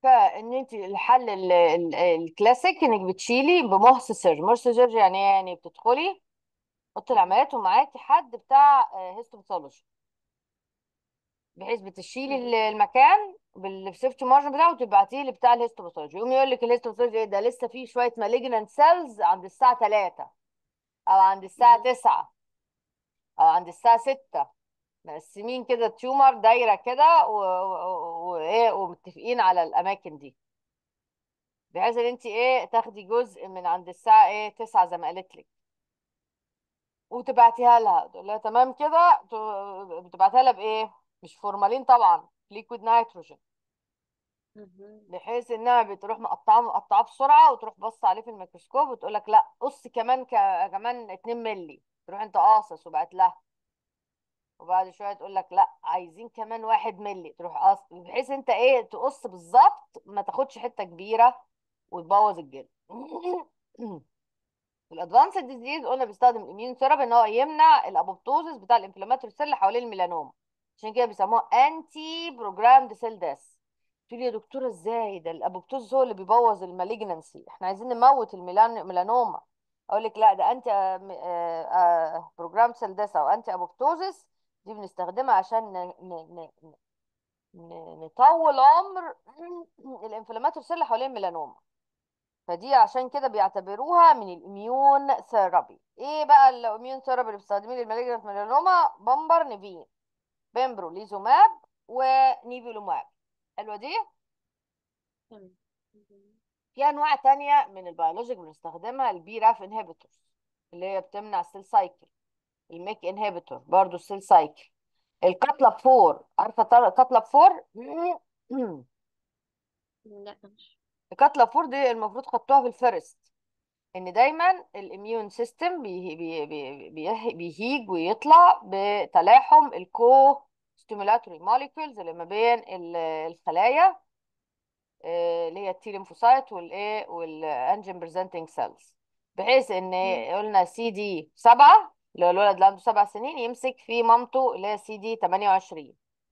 فان انت الحل ال- ال- الكلاسيك انك بتشيلي بمهس سيرج مهس سيرج يعني إيه؟ يعني بتدخلي اوضه العمليات ومعاكي حد بتاع هيستوباثولوجي بحيث بتشيلي ال- المكان بالسيفتي مارجن بتاعه وتبعتيه لبتاع الهيستوباثولوجي يقوم يقول لك الهيستوباثولوجي ايه ده لسه فيه شويه مالجنانت سيلز عند الساعه 3 او عند الساعه 9 او عند الساعه 6 مقسمين كده تيومر دايره كده وايه ومتفقين على الاماكن دي بحيث ان انت ايه تاخدي جزء من عند الساعه ايه 9 زي ما قالت لك وتبعتيها لها تقول لها تمام كده ت- بتبعتها لها بايه مش فورمالين طبعا ليكويد نيتروجين بحيث انها بتروح مقطعه مقطعه بسرعه وتروح بص عليه في الميكروسكوب وتقول لك لا قص كمان ك... كمان 2 مللي تروح انت قاصص وبعت لها وبعد شويه تقول لك لا عايزين كمان واحد مللي تروح قاص بحيث انت ايه تقص بالظبط ما تاخدش حته كبيره وتبوظ الجلد الادفانسد ديزيز قلنا بيستخدم الاميون ثيرابي ان هو يمنع الابوبتوزس بتاع الانفلاماتوري سيل اللي حوالين الميلانوما عشان كده بيسموها انتي بروجرامد سيل داس تقول لي يا دكتوره ازاي ده الابوبتوز هو اللي بيبوظ المالجنسي احنا عايزين نموت الميلان ميلانوما اقول لك لا ده انتي بروجرام سيل داس او انتي ابوبتوزس دي بنستخدمها عشان ن- ن- ن- ن- نطول عمر الانفلاماتوري سيل اللي حوالين الميلانوما فدي عشان كده بيعتبروها من الاميون ثيرابي ايه بقى الاميون ثيرابي اللي بيستخدمين للمالجنت ميلانوما بامبر نيفين بيمبروليزوماب ونيفيلوماب حلوه دي في انواع تانية من البيولوجيك بنستخدمها البي راف انهبيتورز اللي هي بتمنع السيل سايكل الميك انهبيتور برضو السيل سايكل الكاتلاب فور عارفه طر- كاتلاب فور لا مش الكاتلاب فور دي المفروض خدتوها في الفيرست ان دايما الاميون سيستم بيه بي بي بيه بيهيج ويطلع بتلاحم الكو ستيمولاتوري موليكولز اللي ما بين ال- الخلايا آه، اللي هي التي ليمفوسايت والايه والانجين بريزنتنج سيلز بحيث ان قلنا سي دي 7 اللي هو الولد اللي عنده سبع سنين يمسك في مامته اللي هي سي دي 28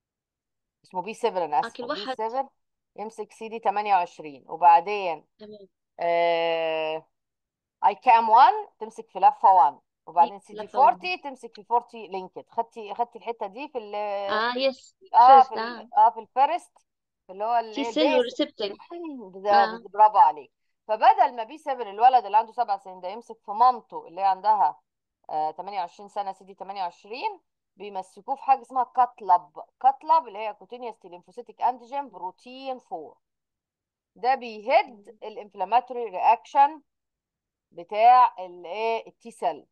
اسمه بي 7 انا اه اسفه كل بي واحد 7 يمسك سي دي 28 وبعدين تمام آه اي كام 1 تمسك في لفه 1 وبعدين سي دي لفة واحدة 40 تمسك في 40 لينكد خدتي خدتي الحته دي في ال اه يس اه فيرست في ال اه اه في الفيرست اللي هو تي الايه سيل البيس وريسبتور ده اه برافو عليك فبدل ما بي 7 الولد اللي عنده سبع سنين ده يمسك في مامته اللي هي عندها آه 28 سنه سي دي 28 بيمسكوه في حاجه اسمها كاتلب كاتلب اللي هي كوتينيوس ليمفوسيتيك انتيجين بروتين 4 ده بيهد الانفلاماتوري رياكشن بتاع الايه التي سيل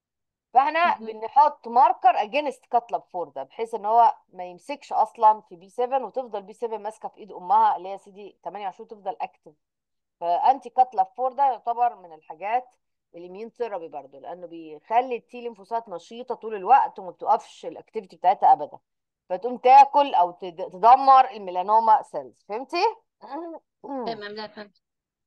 فاحنا مهم. بنحط ماركر اجينست كاتلب 4 ده بحيث ان هو ما يمسكش اصلا في بي 7 وتفضل بي 7 ماسكه في ايد امها اللي هي سي دي 28 تفضل اكتف فانتي كاتلب 4 ده يعتبر من الحاجات الاميون ثيرابي برضه لانه بيخلي التي ليمفوسات نشيطه طول الوقت وما بتوقفش الاكتيفيتي بتاعتها ابدا فتقوم تاكل او تد- تدمر الميلانوما سيلز فهمتي؟ تمام لا فهمت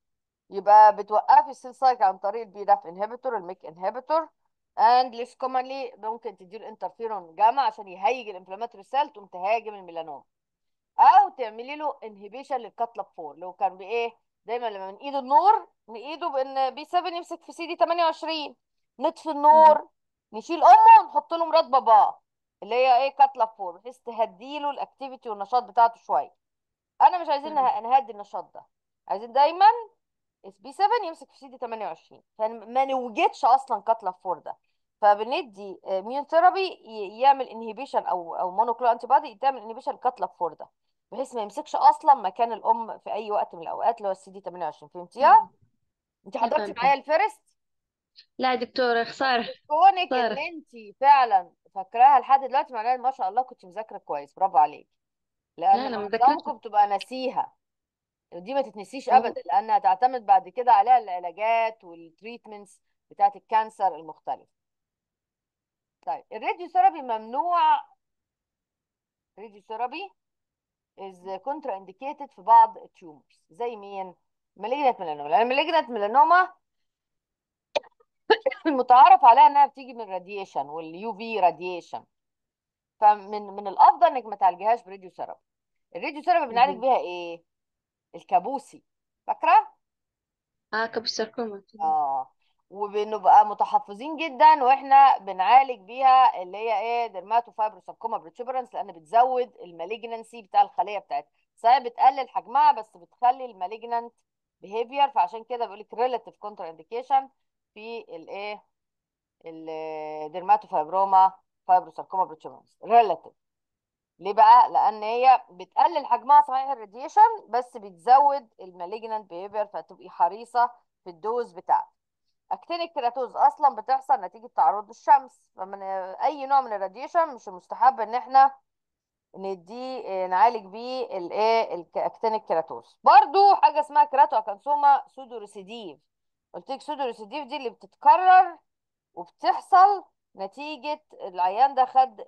يبقى بتوقفي السيل سايكل عن طريق البي راف انهبيتور الميك انهبيتور اند ليس كومنلي ممكن تديله انترفيرون جاما عشان يهيج الانفلاماتوري سيل تقوم تهاجم الميلانوما او تعملي له انهبيشن للكاتلب 4 لو كان بايه دايما لما من ايده النور نقيده بان بي 7 يمسك في سي دي 28 نطفي مم. النور نشيل امه ونحط له مرات باباه اللي هي ايه كاتلب 4 بحيث تهديله الاكتيفيتي والنشاط بتاعته شويه انا مش عايزين تمام نه- نهدي النشاط ده عايزين دايما اس بي 7 يمسك في سي دي 28 فما نوجدش اصلا كاتلب 4 ده فبندي ميون ثيرابي يعمل انهبيشن او او مونوكلو انتي بادي تعمل انهبيشن لكاتلب 4 ده بحيث ما يمسكش اصلا مكان الام في اي وقت من الاوقات اللي هو السي دي 28 فهمتيها مم. انت لا حضرتي فهمت معايا الفيرست لا دكتورة بس خسارة كونك ان خسارة انت فعلا فاكراها لحد دلوقتي معناها ما شاء الله كنت مذاكره كويس برافو عليك لا لان لا مذاكرتها معظمكم بتبقى ناسيها ودي ما تتنسيش أوه. ابدا لانها تعتمد بعد كده عليها العلاجات والتريتمنتس بتاعت الكانسر المختلف طيب الراديو ثيرابي ممنوع الراديو ثيرابي is contraindicated في بعض التيومرز زي مين مالجنت ميلانوما لان مالجنت ميلانوما المتعارف عليها انها بتيجي من الراديشن واليو في راديشن فمن من الافضل انك ما تعالجهاش براديو ثيرابي الراديو ثيرابي بنعالج مهم. بيها ايه الكابوسي فاكره اه كابوساركوما اه وبنبقى متحفظين جدا واحنا بنعالج بيها اللي هي ايه ديرماتوفايبروساركوما بروتوبرانس لان بتزود المالجنسي بتاع الخليه بتاعتها صحيح بتقلل حجمها بس بتخلي المالجنانت بيهيفير فعشان كده بيقول لك ريلاتيف كونتر انديكيشن في الايه الديرماتوفايبروما فايبروساركوما بروتوبرانس ريلاتيف ليه بقى لان هي بتقلل حجمها صحيح الراديشن بس بتزود المالجنانت بيهيفير فتبقي حريصه في الدوز بتاعتك اكتينيك كيراتوز اصلا بتحصل نتيجه تعرض الشمس فمن اي نوع من الراديشن مش مستحب ان احنا ندي نعالج بيه الايه الاكتينيك كيراتوز برضو حاجه اسمها كيراتو اكانسوما سودو ريسيديف قلت لك سودو ريسيديف دي اللي بتتكرر وبتحصل نتيجه العيان ده خد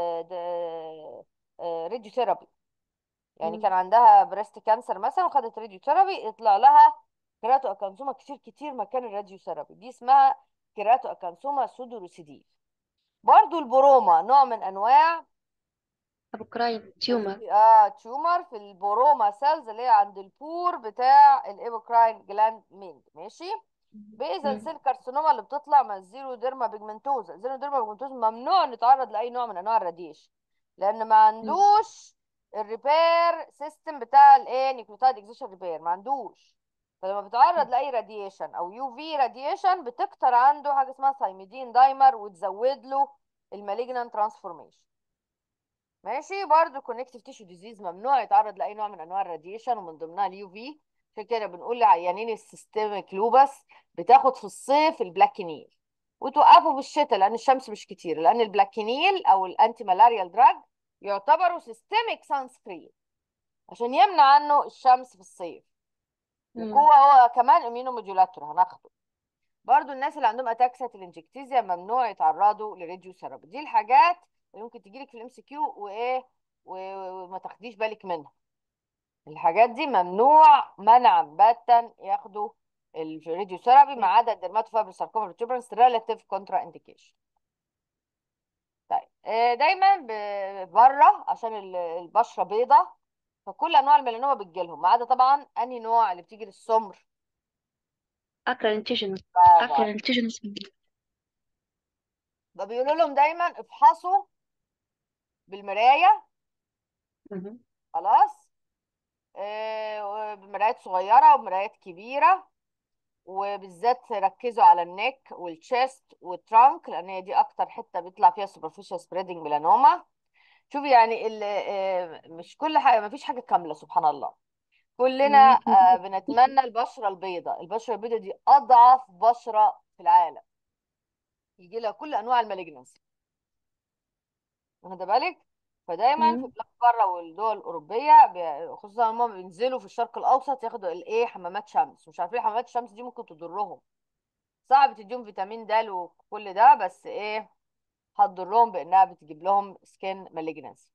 راديو ثيرابي يعني كان عندها بريست كانسر مثلا وخدت راديو ثيرابي يطلع لها كيراتو اكانسوما كتير كتير مكان الراديو ثيرابي دي اسمها كيراتو اكانسوما سودوريسيديف برضو البروما نوع من انواع ابوكراين تيومر اه تيومر في البروما سيلز اللي هي عند البور بتاع الايبوكراين جلاند ميند ماشي باذن سيل كارسينوما اللي بتطلع من الزيرو ديرما بيجمنتوزا الزيرو ديرما بيجمنتوزا ممنوع نتعرض لاي نوع من انواع الراديشن لان ما عندوش الريبير سيستم بتاع الايه نيوكليوتايد اكزيشن ريبير ما عندوش فلما بيتعرض لاي راديشن او يو في راديشن بتكتر عنده حاجه اسمها ثايميدين دايمر وتزود له المالجنان ترانسفورميشن ماشي برضو كونكتيف تيشو ديزيز ممنوع يتعرض لاي نوع من انواع الراديشن ومن ضمنها اليو في عشان كده بنقول لعيانين السيستميك لوبس بتاخد في الصيف البلاكينيل وتوقفوا بالشتاء لان الشمس مش كتير لان البلاكينيل او الانتي مالاريال دراج يعتبروا سيستميك سان سكرين عشان يمنع عنه الشمس في الصيف وهو هو كمان امينو موديولاتور هناخده برضو الناس اللي عندهم اتاكسيا الانجكتيزيا ممنوع يتعرضوا لراديو ثيرابي دي الحاجات اللي ممكن تجيلك في الام سي كيو وايه وما تاخديش بالك منها الحاجات دي ممنوع منعا باتا ياخدوا الراديو ثيرابي ما عدا الدرماتوفايبروساركوما بروتوبرانس ريلاتيف كونترا انديكيشن طيب دايما بره عشان البشره بيضه فكل انواع الميلانوما بتجيلهم ما عدا طبعا انهي نوع اللي بتيجي للسمر اكرانتيجينوس اكرانتيجينوس بيقولوا لهم دايما افحصوا بالمرايه خلاص آه بمرايات صغيره ومرايات كبيره وبالذات ركزوا على النك والتشيست والترانك لان هي دي اكتر حته بيطلع فيها سوبرفيشال سبريدنج ميلانوما شوفي يعني مش كل حاجه ما فيش حاجه كامله سبحان الله كلنا بنتمنى البشره البيضاء البشره البيضاء دي اضعف بشره في العالم يجي لها كل انواع المالجنسي واخده بالك فدايما في بلاد بره والدول الاوروبيه خصوصا هم بينزلوا في الشرق الاوسط ياخدوا الايه حمامات شمس مش عارفين حمامات الشمس دي ممكن تضرهم صعب تديهم فيتامين د وكل ده بس ايه هتضرهم بانها بتجيب لهم سكين مالجنسي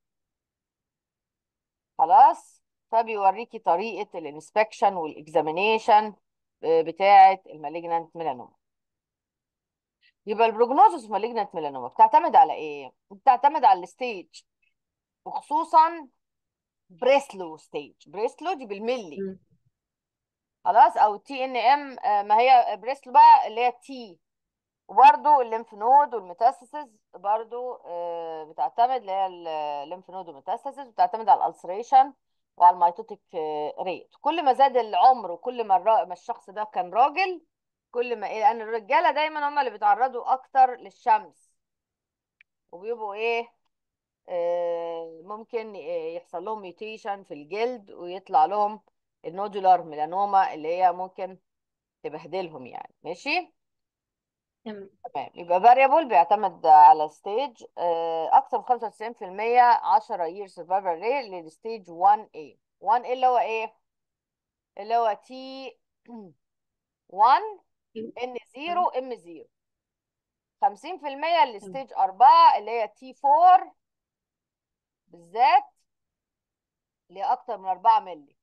خلاص فبيوريكي طريقه الانسبكشن والاكزامينيشن بتاعه المالجنانت ميلانوما يبقى البروجنوزس مالجنانت ميلانوما بتعتمد على ايه بتعتمد على الستيج وخصوصا بريسلو ستيج بريسلو دي بالملي خلاص او تي ان ام ما هي بريسلو بقى اللي هي تي وبرده الليمف نود والميتاستاسيس برضو بتعتمد اللي هي الليمف نود والميتاستاسيس بتعتمد على الالسريشن وعلى الميتوتيك ريت كل ما زاد العمر وكل ما, الرا... ما الشخص ده كان راجل كل ما ايه لان الرجاله دايما هم اللي بيتعرضوا اكتر للشمس وبيبقوا ايه آه ممكن يحصل لهم ميوتيشن في الجلد ويطلع لهم النودولار ميلانوما اللي هي ممكن تبهدلهم يعني ماشي تمام تمام يبقى variable بيعتمد على ستيج اكثر من 95% 10 year survival rate للستيج 1A 1A اللي هو ايه اللي هو تي 1 ان 0 ام 0 50% للستيج 4 اللي هي تي 4 بالذات اللي هي اكتر من 4 مللي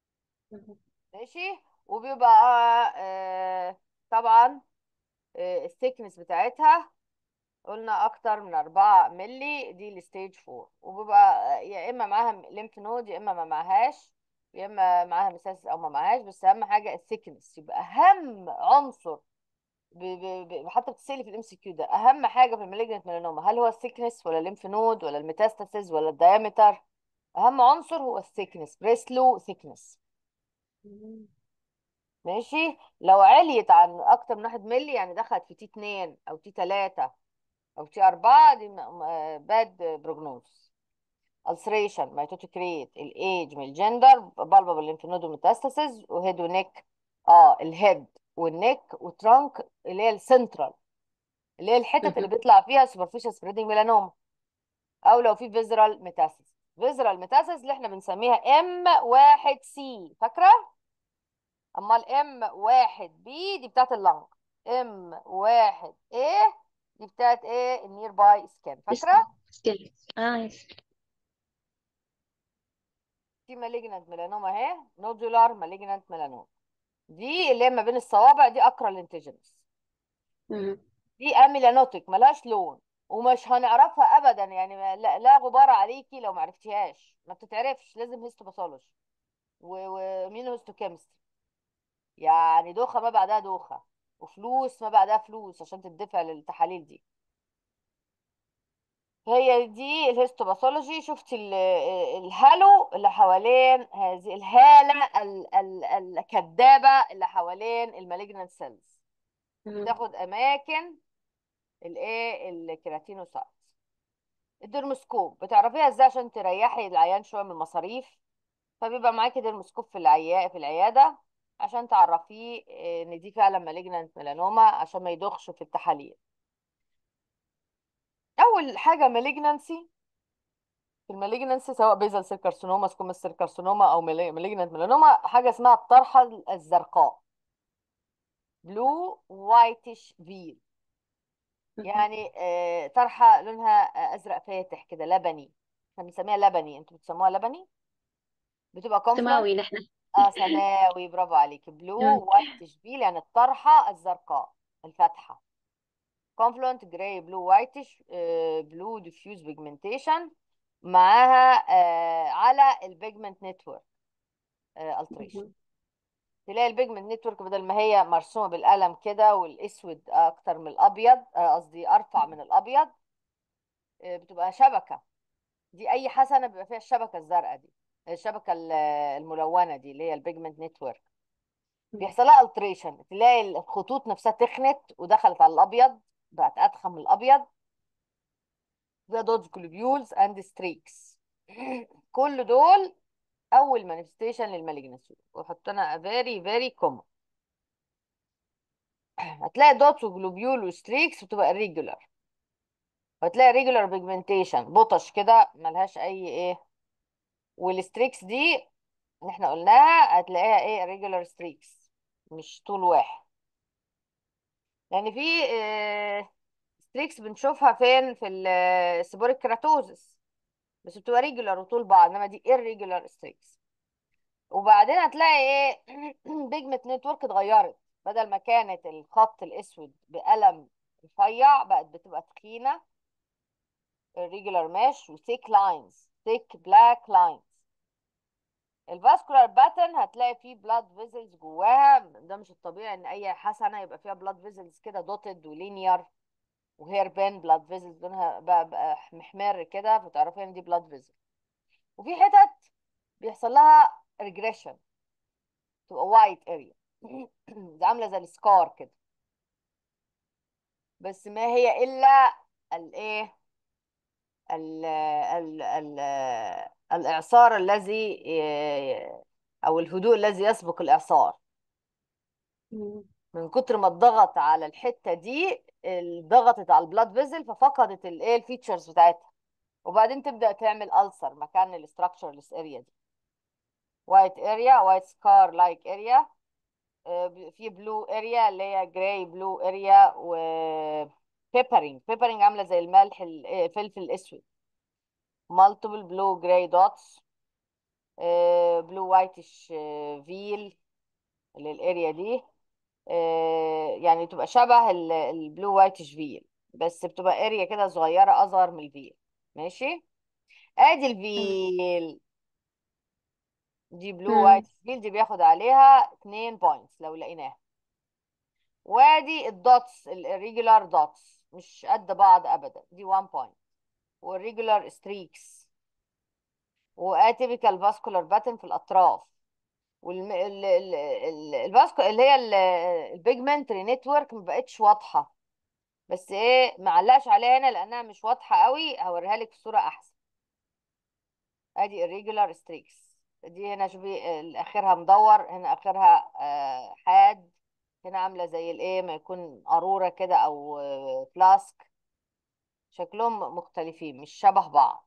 ماشي وبيبقى آه طبعا الثيكنس بتاعتها قلنا اكتر من 4 مللي دي الستيج 4 وبيبقى يا اما معاها ليمف نود يا اما ما معهاش يا اما معاها مساس او ما معاهاش بس اهم حاجه الثيكنس يبقى اهم عنصر ب... ب... ب... حتى بتسالي في الام سي كيو ده اهم حاجه في المالجنت ميلانوما هل هو الثيكنس ولا الليمف نود ولا الميتاستاسيز ولا الدايمتر اهم عنصر هو الثيكنس بريسلو ثيكنس مم. ماشي لو عليت عن اكتر من 1 مللي يعني دخلت في تي 2 او تي 3 او تي 4 دي باد بروجنوز ulceration mitotic rate الايج من الجندر بالبابل lymph node metastasis وهيد ونيك اه الهيد والنيك والترانك اللي هي السنترال اللي هي الحتت اللي مهم. بيطلع فيها superficial spreading melanoma او لو في فيزرال ميتاسيس فيزرال ميتاسيس اللي احنا بنسميها ام واحد سي فاكره امال ام واحد بي دي بتاعت اللنج ام واحد ايه دي بتاعت ايه النير باي سكان فاكره سكيل اه يس في مالجنانت ميلانوما اهي نودولار مالجنانت ميلانوما دي اللي هي ما بين الصوابع دي اكرا لينتيجنس مهم. دي اميلانوتيك ملهاش لون ومش هنعرفها ابدا يعني ما- لا, لا غبار عليكي لو ما عرفتيهاش ما بتتعرفش لازم هيستوباثولوجي ومين هيستوكيمستري يعني دوخه ما بعدها دوخه وفلوس ما بعدها فلوس عشان تدفع للتحاليل دي هي دي الهيستوباثولوجي شفتي ال- الهالو اللي حوالين هذه الهالة ال- ال- الكدابة اللي حوالين المالجنانت سيلز مهم. تاخد اماكن الايه الكيراتينوسايتس الدرموسكوب بتعرفيها ازاي عشان تريحي العيان شويه من المصاريف فبيبقى معاكي درموسكوب في العياده في العياده عشان تعرفيه آه، ان دي فعلا مالجنانت ميلانوما عشان ما يدخش في التحاليل اول حاجه مالجنانسي في المالجنانسي سواء بيزل سيل كارسينوما سكوماس سيل كارسينوما او مالجنانت ميلانوما حاجه اسمها الطرحه الزرقاء بلو وايتش فيل مهم. يعني آه، طرحه لونها آه، ازرق فاتح كده لبني احنا بنسميها لبني انتوا بتسموها لبني بتبقى كونفلنت سماوي نحن اه سماوي برافو عليك بلو مم. وايتش فيل يعني الطرحه الزرقاء الفاتحه كونفلونت جراي بلو وايتش بلو ديفيوز بيجمنتيشن معاها آه، على البيجمنت نتورك التريشن مهم. تلاقي البيجمنت نتورك بدل ما هي مرسومه بالقلم كده والاسود اكتر من الابيض آه، قصدي ارفع من الابيض آه، بتبقى شبكه دي اي حسنه بيبقى فيها الشبكه الزرقاء دي الشبكه ال- الملونه دي اللي هي البيجمنت نتورك بيحصل لها التريشن تلاقي الخطوط نفسها تخنت ودخلت على الابيض بقت اتخن من الابيض ده دوتس جلوبيولز اند ستريكس كل دول اول مانيفستيشن للمالجنسي وحطنا فيري فيري كومن هتلاقي دوتس وجلوبيول وستريكس بتبقى irregular وهتلاقي ريجولار بيجمنتيشن بطش كده ملهاش اي ايه والستريكس دي اللي احنا قلناها هتلاقيها ايه ريجولار ستريكس مش طول واحد يعني في ستريكس بنشوفها فين في السيبوريك كراتوزس بس بتبقى ريجولار وطول بعض انما دي irregular ستريكس وبعدين هتلاقي ايه بيجمنت نتورك اتغيرت بدل ما كانت الخط الاسود بقلم رفيع بقت بتبقى تخينه الريجولار ماش وثيك لاينز ثيك بلاك لاينز الفاسكولار باترن هتلاقي فيه بلاد فيزلز جواها ده مش الطبيعي ان اي حسنه يبقى فيها بلاد فيزلز كده دوتد ولينير وهير بين بلاد فيزلز لونها بقى, بقى محمر كده فتعرفي ان دي بلاد فيزل وفي حتت بيحصل لها ريجريشن تبقى وايت اريا دي عامله زي السكار كده بس ما هي الا الايه ال ال ال الاعصار الذي او الهدوء الذي يسبق الاعصار مم. من كتر ما الضغط على الحته دي ضغطت على البلاد فيزل ففقدت الايه الفيتشرز بتاعتها وبعدين تبدا تعمل ألسر مكان الاستراكشرلس اريا دي وايت اريا وايت سكار لايك اريا في بلو اريا اللي هي جراي بلو اريا و بيبرينج بيبرينج عامله زي الملح الفلفل الاسود مالتيبل بلو جراي دوتس بلو وايتش فيل للاريا دي آه، يعني تبقى شبه البلو وايتش فيل بس بتبقى اريا كده صغيره اصغر من الفيل ماشي ادي مم. الفيل دي بلو مم. وايت فيل دي بياخد عليها 2 بوينتس لو لقيناها وادي الدوتس الريجولار دوتس مش قد بعض ابدا دي 1 بوينت والريجولار ستريكس واتيبيكال فاسكولار باتن في الاطراف والم... ال... ال... ال... الفاسكو اللي هي البيجمنتري نتورك ما بقتش واضحه بس ايه معلقش عليها هنا لانها مش واضحه قوي هوريها لك في صوره احسن ادي الريجولار ستريكس دي هنا شوفي ال- اخرها مدور هنا اخرها آه، حاد هنا عامله زي الايه ما يكون قاروره كده او آه، فلاسك شكلهم مختلفين مش شبه بعض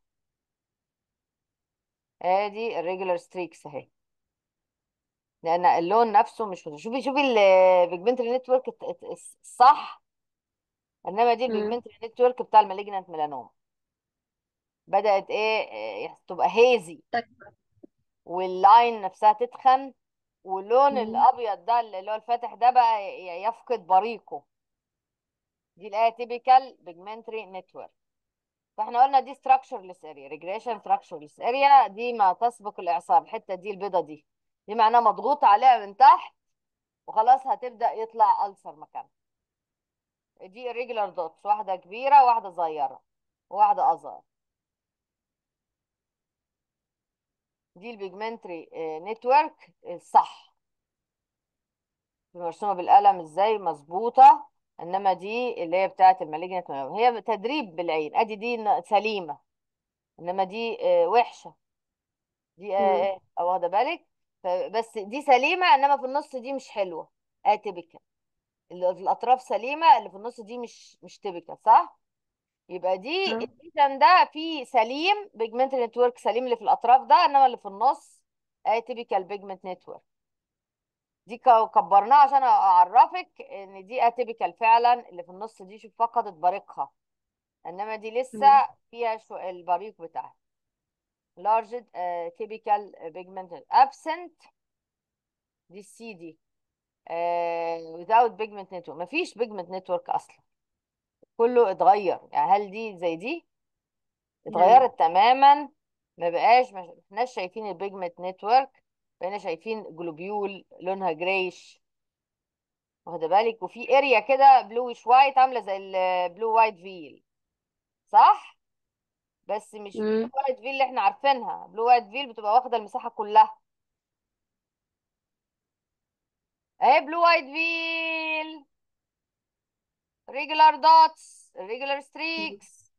ادي الريجولار ستريكس اهي لان اللون نفسه مش شوفي شوفي البيجمنتري نتورك الصح انما دي مم. البيجمنتري نتورك بتاع المالجنانت ميلانوم بدات ايه آه، تبقى هيزي تكبر. واللاين نفسها تتخن واللون مم. الابيض ده اللي هو الفاتح ده بقى ي- يفقد بريقه دي الاتيبيكال بيجمنتري نتورك فاحنا قلنا دي structureless اريا ريجريشن structureless اريا دي ما تسبق الاعصار الحته دي البيضه دي دي معناها مضغوط عليها من تحت وخلاص هتبدا يطلع ألسر مكانها دي irregular دوتس واحده كبيره واحده صغيره وواحده اصغر دي البيجمنتري نتورك الصح مرسومه بالقلم ازاي مظبوطه انما دي اللي هي بتاعه المالجنت هي تدريب بالعين ادي دي ن- سليمه انما دي آه، وحشه دي مم. آه، آه، واخده بالك ف- بس دي سليمه انما في النص دي مش حلوه اتيبيكال اللي في الاطراف سليمه اللي في النص دي مش مش تيبيكال صح يبقى دي آه. الليجن ده فيه سليم بيجمنت نتورك سليم اللي في الاطراف ده انما اللي في النص اتيبيكال بيجمنت نتورك دي ك- كبرناها عشان اعرفك ان دي اتيبيكال فعلا اللي في النص دي شوف فقدت بريقها انما دي مم. لسه فيها شو البريق بتاعها large uh, typical pigment absent دي السي دي uh, without pigment network مفيش pigment network اصلا كله اتغير يعني هل دي زي دي لا اتغيرت تماما ما بقاش ما احناش شايفين البيجمنت نتورك بقينا شايفين جلوبيول لونها جريش واخده بالك وفي اريا كده بلويش وايت عامله زي البلو وايت فيل صح بس مش بلو مم. وايت فيل اللي احنا عارفينها بلو وايت فيل بتبقى واخده المساحه كلها اهي بلو وايت فيل ريجولار دوتس ريجولار مم. ستريكس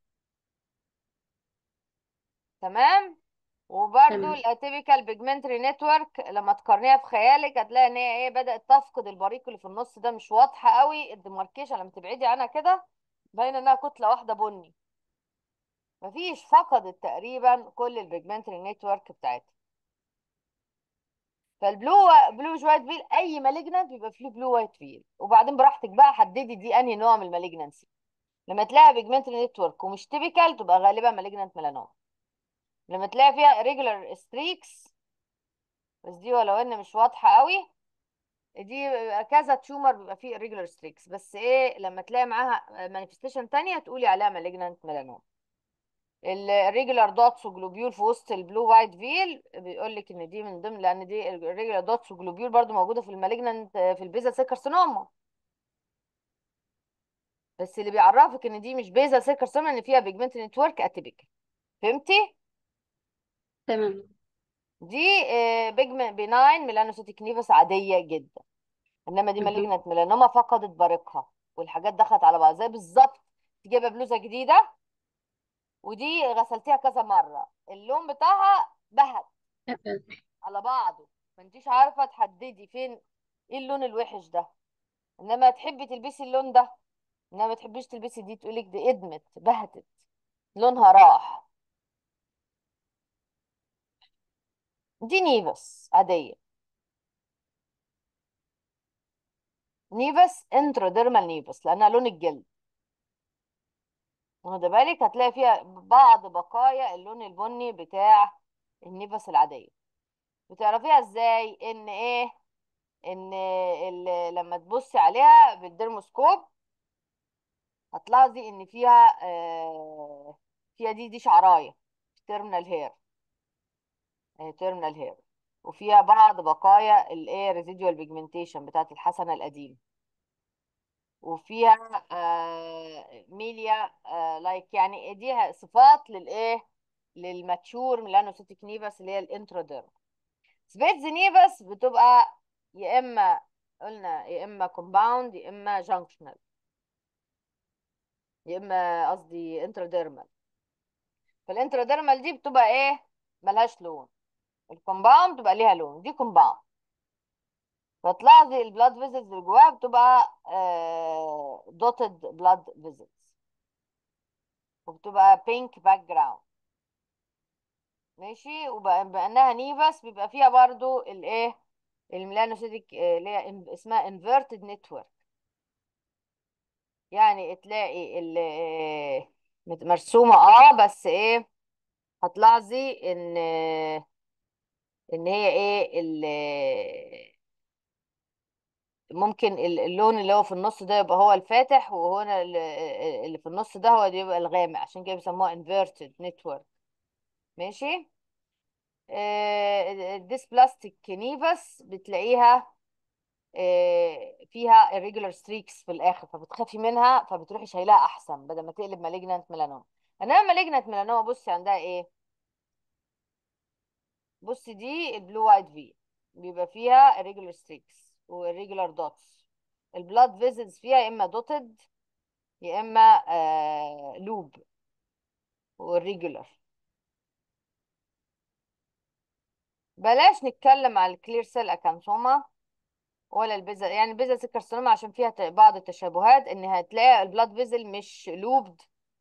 تمام وبرده تمام الاتيبيكال بيجمنتري نتورك لما تقارنيها في خيالك هتلاقي ان هي ايه بدأت تفقد البريق اللي في النص ده مش واضحة قوي الديماركيشن لما تبعدي عنها كده باينه انها كتلة واحدة بني مفيش فقدت تقريبا كل البيجمنتري نتورك بتاعتها فالبلو بلو وايت فيل اي مالجنانت بيبقى فيه بلو وايت فيل وبعدين براحتك بقى حددي دي انهي نوع من المالجنانسي لما تلاقي بيجمنتري نتورك ومش تيبيكال تبقى غالبا مالجنانت ميلانوم لما تلاقي فيها ريجولار ستريكس بس دي ولو ان مش واضحه قوي دي بيبقى كذا تيومر بيبقى فيه irregular streaks بس ايه لما تلاقي معاها مانيفستيشن تانية تقولي عليها malignant melanoma الريجولار دوتس وجلوبيول في وسط البلو وايت فيل بيقول لك ان دي من ضمن لان دي الريجولار دوتس وجلوبيول برضو موجوده في المالجنانت في البيزا سيل كارسينوما بس اللي بيعرفك ان دي مش بيزا سيل كارسينوما ان فيها بيجمنت نتورك اتيبيكال فهمتي تمام دي بيجمنت بيناين ميلانوسيتيك نيفس عاديه جدا انما دي مهم. مالجنت ميلانوما فقدت بريقها والحاجات دخلت على بعض زي بالظبط تجيبها بلوزه جديده ودي غسلتيها كذا مره اللون بتاعها بهت تمام. على بعضه ما انتيش عارفه تحددي فين ايه اللون الوحش ده انما تحبي تلبسي اللون ده انما ما تحبيش تلبسي دي تقولك دي ادمت بهتت لونها راح دي نيفس عاديه نيفس انتروديرمال نيفس لانها لون الجلد واخده بالك هتلاقي فيها بعض بقايا اللون البني بتاع النيفس العاديه بتعرفيها ازاي ان ايه ان ال- لما تبصي عليها بالديرموسكوب هتلاحظي ان فيها آه فيها دي دي شعرايه تيرمينال هير تيرمينال هير وفيها بعض بقايا الايه ريزيدوال بيجمنتيشن بتاعت الحسنه القديمه وفيها آه ميليا آه لايك يعني اديها صفات للايه للماتشور ميلانوسيتيك نيفاس اللي هي الانتروديرم سبيتز نيفاس بتبقى يا اما قلنا يا اما كومباوند يا اما جانكشنال يا اما قصدي انتروديرمال فالانتروديرمال دي بتبقى ايه ملهاش لون الكومباوند بتبقى ليها لون دي كومباوند فتلاحظي البلاد فيزلز اللي جواها بتبقى دوتد بلاد فيزلز وبتبقى بينك باك جراوند ماشي وبانها نيفاس بيبقى فيها برضو الايه الميلانوسيتيك آه، اللي هي إن- اسمها انفيرتد نتورك يعني تلاقي ال- آه، مت- مرسومه اه بس ايه هتلاحظي ان آه، ان هي ايه ال- آه، ممكن ال- اللون اللي هو في النص ده يبقى هو الفاتح وهنا ال- آه، اللي في النص ده هو اللي يبقى الغامق عشان كده بيسموها inverted network ماشي الديسبلاستيك نيفاس بتلاقيها آه، فيها irregular streaks في الاخر فبتخافي منها فبتروحي شايلاها احسن بدل ما تقلب مالجنانت ميلانوما انما مالجنانت ميلانوما بصي عندها ايه بصي دي البلو وايت في بيبقى فيها irregular streaks و irregular dots البلاد فيزلز فيها يا اما دوتد يا اما لوب والريجولار بلاش نتكلم على الكلير سيل اكانثوما ولا البيزل يعني البيزل سيل كارسينوما عشان فيها ت- بعض التشابهات ان هتلاقي البلاد فيزل مش لوبد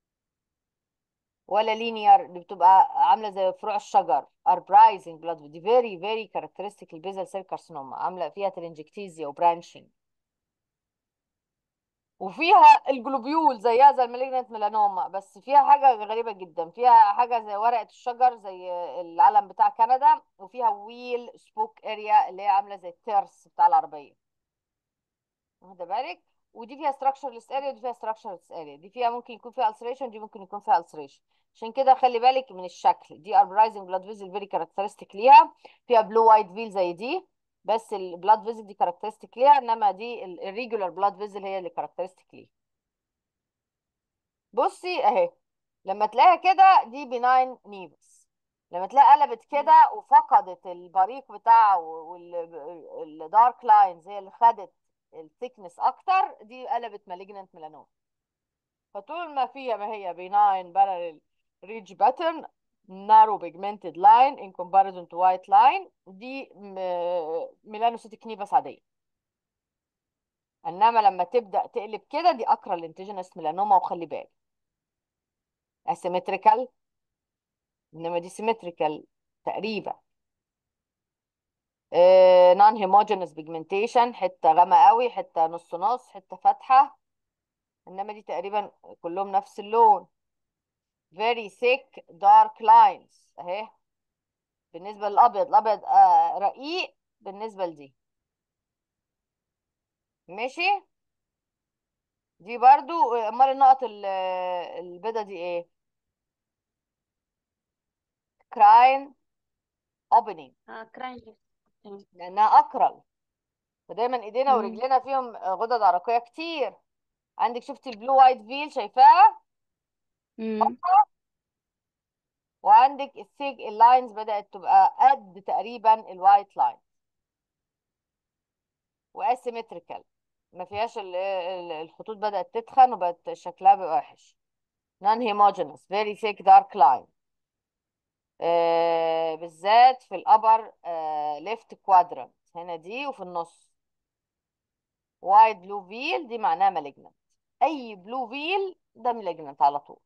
ولا لينير اللي بتبقى عامله زي فروع الشجر اربرايزنج بلاد دي فيري فيري كاركترستيك البيزل سيل كارسينوما عامله فيها ترنجكتيزيا وبرانشنج وفيها الجلوبيول زيها زي المالجنت ميلانوما بس فيها حاجه غريبه جدا فيها حاجه زي ورقه الشجر زي العلم بتاع كندا وفيها ويل سبوك اريا اللي هي عامله زي الترس بتاع العربيه واخده بالك ودي فيها structureless اريا ودي فيها structureless اريا دي فيها ممكن يكون فيها ulceration دي ممكن يكون فيها ulceration عشان كده خلي بالك من الشكل دي arborizing blood vessel very characteristic ليها فيها blue white veil زي دي بس البلاد فيزل دي كاركترستيك ليها انما دي الريجولار بلاد فيزل هي اللي كاركترستيك ليها بصي اهي لما تلاقيها كده دي بناين نيفس لما تلاقيها قلبت كده وفقدت البريق بتاعه والدارك لاينز هي اللي خدت الثيكنس اكتر دي قلبت مالجننت ميلانوما فطول ما فيها ما هي بناين parallel ridge pattern narrow pigmented line in comparison to white line دي ميلانوسيتيك نيفس عادية انما لما تبدأ تقلب كده دي اكرا انتيجينس ميلانوما وخلي بالك asymmetrical انما دي symmetrical تقريبا نون هيموجينس بيجمنتيشن حته غامقه قوي حته نص نص حته فاتحه انما دي تقريبا كلهم نفس اللون very thick dark lines اهي بالنسبه للابيض الابيض آه رقيق بالنسبه لدي ماشي دي برضو امال النقط ال- البيضه دي ايه كراين اوبننج اه كراين تمام لانها اكرل فدايما ايدينا مم. ورجلنا فيهم غدد عرقيه كتير عندك شفتي البلو وايت فيل شايفاها مم. وعندك الثيج اللاينز بدأت تبقى قد تقريبا الوايت لاين واسيمتريكال ما فيهاش ال- ال- الخطوط بدأت تتخن وبقت شكلها بقى وحش نون هيموجينس فيري ثيك دارك لاين بالذات في الابر ليفت كوادرانت هنا دي وفي النص وايد بلو فيل دي معناها مالجنت اي بلو فيل ده مالجنت على طول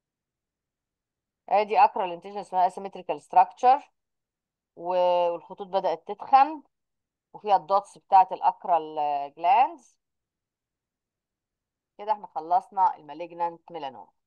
ادي اكرا الانتيجن اسمها asymmetrical structure والخطوط بدأت تتخن وفيها الدوتس بتاعت الاكرال جلاندز كده احنا خلصنا المالجنانت ميلانوما